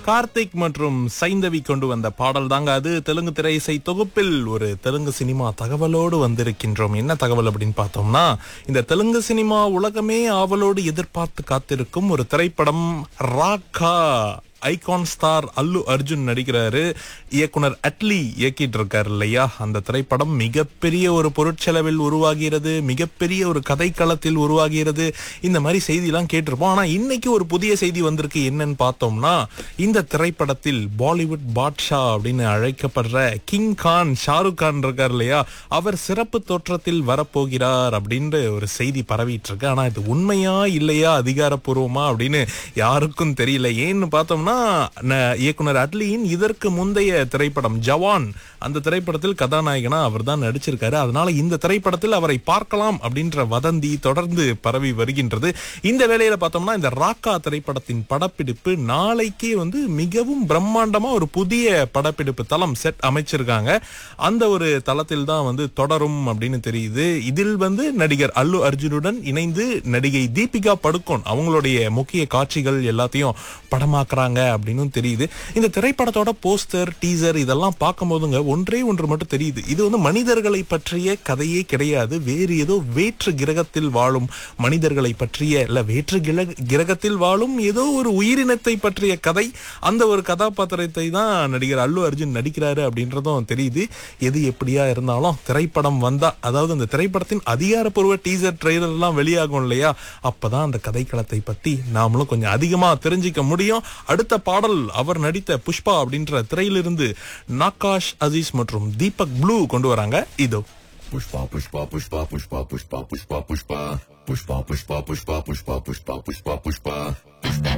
கார்த்திக் மற்றும் சைந்தவி கொண்டு வந்த பாடல் தாங்க அது தெலுங்கு திரை இசை தொகுப்பில் ஒரு தெலுங்கு சினிமா தகவலோடு வந்திருக்கின்றோம் என்ன தகவல் அப்படின்னு பார்த்தோம்னா இந்த தெலுங்கு சினிமா உலகமே ஆவலோடு எதிர்பார்த்து காத்திருக்கும் ஒரு திரைப்படம் ராக்கா ஐகான் ஸ்டார் அல்லு அர்ஜுன் நடிக்கிறாரு இயக்குனர் அட்லி இயக்கிட்டு இருக்காரு இல்லையா அந்த திரைப்படம் மிகப்பெரிய ஒரு பொருட்செலவில் உருவாகிறது மிகப்பெரிய ஒரு கதைக்களத்தில் உருவாகிறது இந்த மாதிரி செய்திலாம் கேட்டிருப்போம் ஆனா இன்னைக்கு ஒரு புதிய செய்தி வந்திருக்கு என்னன்னு பார்த்தோம்னா இந்த திரைப்படத்தில் பாலிவுட் பாட்ஷா அப்படின்னு அழைக்கப்படுற கிங் கான் ஷாருக் கான் இருக்கார் இல்லையா அவர் சிறப்பு தோற்றத்தில் வரப்போகிறார் அப்படின்ற ஒரு செய்தி பரவிட்டு இருக்கு ஆனா இது உண்மையா இல்லையா அதிகாரப்பூர்வமா அப்படின்னு யாருக்கும் தெரியல ஏன்னு பார்த்தோம்னா ந- இயக்குனர் அட்லியின் இதற்கு முந்தைய திரைப்படம் ஜவான் அந்த திரைப்படத்தில் கதாநாயகனா அவர் தான் நடிச்சிருக்காரு அதனால இந்த திரைப்படத்தில் அவரை பார்க்கலாம் அப்படின்ற வதந்தி தொடர்ந்து பரவி வருகின்றது இந்த வேளையில பார்த்தோம்னா இந்த ராக்கா திரைப்படத்தின் படப்பிடிப்பு நாளைக்கே வந்து மிகவும் பிரம்மாண்டமா ஒரு புதிய படப்பிடிப்பு தளம் செட் அமைச்சிருக்காங்க அந்த ஒரு தளத்தில் தான் வந்து தொடரும் அப்படின்னு தெரியுது இதில் வந்து நடிகர் அல்லு அர்ஜுனுடன் இணைந்து நடிகை தீபிகா படுகோன் அவங்களுடைய முக்கிய காட்சிகள் எல்லாத்தையும் படமாக்குறாங்க அப்படின்னு தெரியுது இந்த திரைப்படத்தோட போஸ்டர் டீசர் இதெல்லாம் பார்க்கும்போதுங்க ஒன்றே ஒன்று மட்டும் தெரியுது இது வந்து மனிதர்களை பற்றிய கதையே கிடையாது வேறு ஏதோ வேற்று கிரகத்தில் வாழும் மனிதர்களை பற்றிய இல்ல வேற்று கிரக- கிரகத்தில் வாழும் ஏதோ ஒரு உயிரினத்தை பற்றிய கதை அந்த ஒரு கதாபாத்திரத்தை தான் நடிகர் அல்லு அர்ஜுன் நடிக்கிறாரு அப்படின்றதும் தெரியுது எது எப்படியா இருந்தாலும் திரைப்படம் வந்தா அதாவது அந்த திரைப்படத்தின் அதிகாரப்பூர்வ டீசர் ட்ரெய்லர் எல்லாம் வெளியாகும் இல்லையா அப்பதான் அந்த கதைக்களத்தை பத்தி நாமளும் கொஞ்சம் அதிகமா தெரிஞ்சுக்க முடியும் அடுத்த பாடல் அவர் நடித்த புஷ்பா அப்படின்ற திரையிலிருந்து நாகாஷ் அசீஸ் மற்றும் தீபக் ப்ளூ கொண்டு வராங்க இதோ Pushpa, pushpa, pushpa, pushpa, pushpa, pushpa, pushpa. Pushpa, pushpa, pushpa, pushpa, pushpa, pushpa, pushpa. Pushpa,